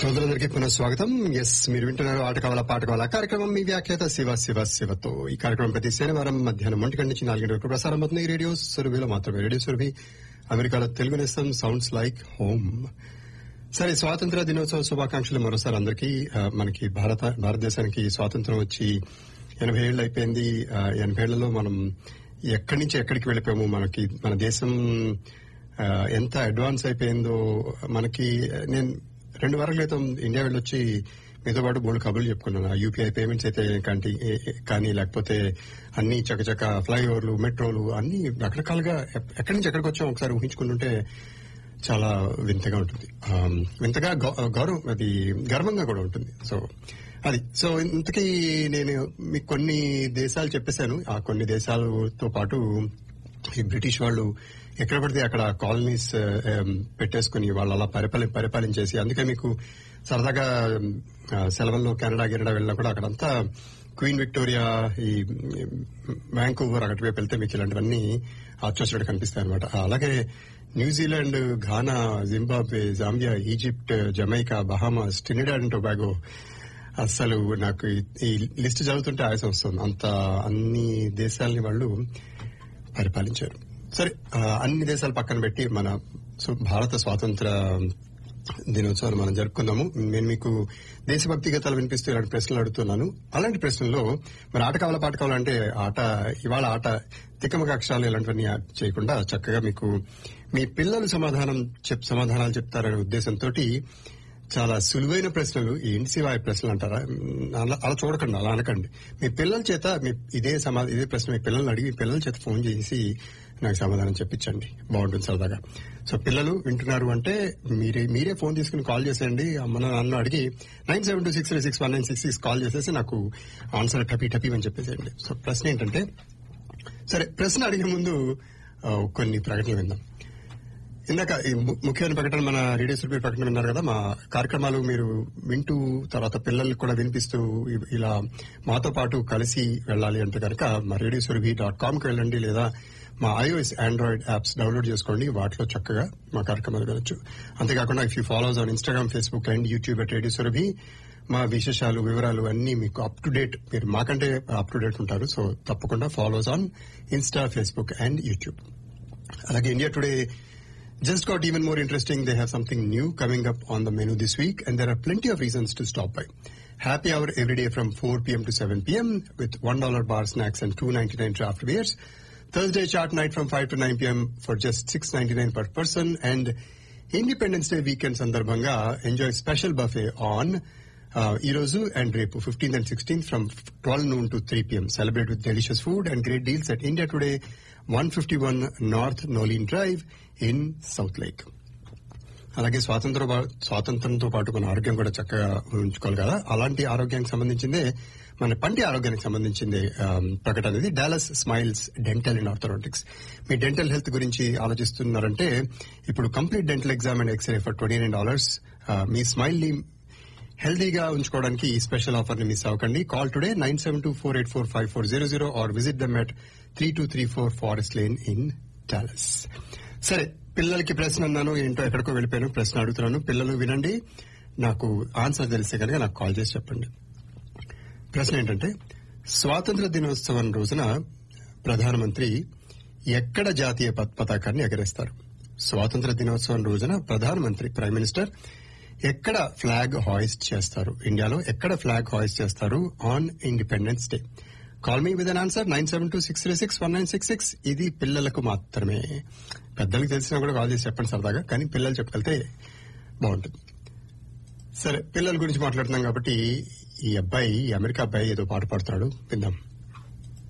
శ్రోతలందరికీ పునః స్వాగతం ఎస్ మీరు వింటున్నారు ఆట కావాలా పాట కావాలా కార్యక్రమం మీ వ్యాఖ్యాత శివ శివ శివతో ఈ కార్యక్రమం ప్రతి శనివారం మధ్యాహ్నం ఒంటి గంట నుంచి నాలుగింటి వరకు ప్రసారం అవుతుంది ఈ రేడియో సురభిలో మాత్రమే రేడియో సురభి అమెరికాలో తెలుగు నేస్తం సౌండ్స్ లైక్ హోమ్ సరే స్వాతంత్ర దినోత్సవ శుభాకాంక్షలు మరోసారి అందరికీ ఆ, మనకి భారత భారతదేశానికి స్వాతంత్రం వచ్చి ఎనభై ఏళ్ళు అయిపోయింది ఆ, ఎనభై ఏళ్లలో మనం ఎక్కడి నుంచి ఎక్కడికి వెళ్ళిపోయాము మనకి మన దేశం ఆ, ఎంత అడ్వాన్స్ అయిపోయిందో మనకి నేను రెండు వారాల క్రితం ఇండియా వెళ్ళొచ్చి మీతో పాటు మూడు కబుర్లు చెప్పుకున్నాను యూపీఐ పేమెంట్స్ అయితే కంటి కానీ లేకపోతే అన్ని చకచక ఫ్లైఓవర్లు మెట్రోలు అన్ని రకరకాలుగా ఎప్- ఎక్కడి నుంచి ఎక్కడికి వచ్చాం ఒకసారి ఊహించుకుంటుంటే చాలా వింతగా ఉంటుంది ఆమ్, వింతగా గౌ- గౌరవం అది గర్వంగా కూడా ఉంటుంది సో అది సో ఇంతకీ నేను మీకు కొన్ని దేశాలు చెప్పేశాను ఆ కొన్ని దేశాలతో పాటు ఈ బ్రిటిష్ వాళ్ళు ఎక్కడ పడితే అక్కడ కాలనీస్ పెట్టేసుకుని వాళ్ళు అలా పరిపాలి పరిపాలించేసి అందుకే మీకు సరదాగా ఆ, సెలవుల్లో కెనడా కెనడా వెళ్ళినా కూడా అక్కడంతా క్వీన్ విక్టోరియా ఈ వ్యాంకూవర్ అక్కడి వైపు వెళ్తే మీకు ఇలాంటివన్నీ ఆచరించినట్టు కనిపిస్తాయి అనమాట అలాగే New Zealand Ghana Zimbabwe Zambia Egypt Jamaica Bahamas Trinidad and Tobago అసలు నాకు ఈ- ఈ లిస్ట్ చదువుతుంటే ఆయాసం వస్తుంది అంత అన్ని దేశాలని వాళ్ళు పరిపాలించారు సరే ఆ, అన్ని దేశాలు పక్కన పెట్టి మన సో భారత స్వాతంత్ర దినోత్సవాన్ని మనం జరుపుకుందాము నేను మీకు దేశభక్తి గీతాలు వినిపిస్తూ ఇలాంటి ప్రశ్నలు అడుగుతున్నాను అలాంటి ప్రశ్నల్లో మరి ఆట కావాలా పాట కావాలంటే ఆట ఇవాళ ఆట తిక్కమక అక్షరాలు ఇలాంటివన్నీ యాడ్ చేయకుండా చక్కగా మీకు మీ పిల్లలు సమాధానం చెప్ సమాధానాలు చెప్తారనే ఉద్దేశంతో చాలా సులువైన ప్రశ్నలు ఏంటి శివాయ ప్రశ్నలు అంటారా మ్, అలా అలా చూడకండి అలా అనకండి మీ పిల్లల చేత మీ ఇదే సమా ఇదే ప్రశ్న మీ పిల్లల్ని అడిగి మీ పిల్లల చేత ఫోన్ చేసి నాకు సమాధానం చెప్పించండి బాగుంటుంది సరదాగా సో పిల్లలు వింటున్నారు అంటే మీరే మీరే ఫోన్ తీసుకుని కాల్ చేసేయండి అమ్మ నన్ను అడిగి nine seven two six six one nine six six call చేసేసి నాకు ఆన్సర్ టపీ టపీ అని చెప్పేసేయండి సో ప్రశ్న ఏంటంటే సరే ప్రశ్న అడిగే ముందు ఆ, కొన్ని ప్రకటనలు విందాం ఇందాక ఈ ము- ముఖ్యమైన ప్రకటన మన రేడియో సురభి ప్రకటన విన్నారు కదా మా కార్యక్రమాలు మీరు వింటూ తర్వాత పిల్లలకు కూడా వినిపిస్తూ ఇ- ఇలా మాతో పాటు కలిసి వెళ్ళాలి అంటే కనుక మా రేడియో సురభి డాట్ కామ్ కి వెళ్ళండి లేదా మా ఐఓఎస్ ఆండ్రాయిడ్ యాప్స్ డౌన్లోడ్ చేసుకోండి వాటిలో చక్కగా మా కార్యక్రమాలు వినొచ్చు అంతేకాకుండా if you follows on Instagram Facebook and YouTube at radio Surabhi మా విశేషాలు వివరాలు అన్ని మీకు అప్ టు డేట్ మీరు మాకంటే అప్ టు డేట్ ఉంటారు సో తప్పకుండా follows on Insta Facebook and YouTube అలాగే India Today just got even more interesting. They have something new coming up on the menu this week, and there are plenty of reasons to stop by. Happy hour every day from 4 p.m. to 7 p.m. with $1 bar snacks and $2.99 draft beers. Thursday chart night from 5 to 9 p.m. for just $6.99 per person. And Independence Day weekend సందర్భంగా enjoy special buffet on uh, ఈరోజు and రేపు fifteenth and sixteenth from twelve noon to three PM celebrate with delicious food and great deals at India Today one fifty one North Nolen Drive in Southlake అలాగే స్వాతంత్ర స్వాతంత్రంతో పాటు మన ఆరోగ్యం కూడా చక్కగా ఉంచుకోవాలి కదా అలాంటి ఆరోగ్యానికి సంబంధించిందే మన పంటి ఆరోగ్యానికి సంబంధించింది ఆ, ప్రకటన ఇది Dallas Smiles Dental and Orthodontics మీ డెంటల్ హెల్త్ గురించి ఆలోచిస్తున్నారంటే ఇప్పుడు complete dental exam and x-ray for twenty nine dollars మీ స్మైల్ ని హెల్దీగా ఉంచుకోవడానికి ఈ స్పెషల్ ఆఫర్ ని మిస్ అవ్వకండి call today nine seven two four eight four five four zero zero or visit them at three two three four Forest Lane in Dallas సరే పిల్లలకి ప్రశ్న అన్నాను ఏంటో ఎక్కడికో వెళ్ళిపోయాను ప్రశ్న అడుగుతున్నాను పిల్లలు వినండి నాకు ఆన్సర్ తెలిస్తే కనుక నాకు కాల్ చేసి చెప్పండి ప్రశ్న ఏంటంటే స్వాతంత్ర దినోత్సవం రోజున ప్రధానమంత్రి ఎక్కడ జాతీయ పత్- పతాకాన్ని ఎగరేస్తారు స్వాతంత్ర దినోత్సవం రోజున ప్రధానమంత్రి ప్రైమ్ మినిస్టర్ ఎక్కడ ఫ్లాగ్ హాయిస్ట్ చేస్తారు ఇండియాలో ఎక్కడ ఫ్లాగ్ హాయిస్ట్ చేస్తారు on Independence Day call me with an answer nine seven two six three six one nine six six ఇది పిల్లలకు మాత్రమే పెద్దలకు తెలిసినా కూడా కాల్ చేసి చెప్పండి సరదాగా కానీ పిల్లలు చెప్పగలితే బాగుంటుంది సరే పిల్లల గురించి మాట్లాడుతున్నాం కాబట్టి ఈ అబ్బాయి ఈ అమెరికా అబ్బాయి ఏదో పాట పాడుతున్నాడు విందాం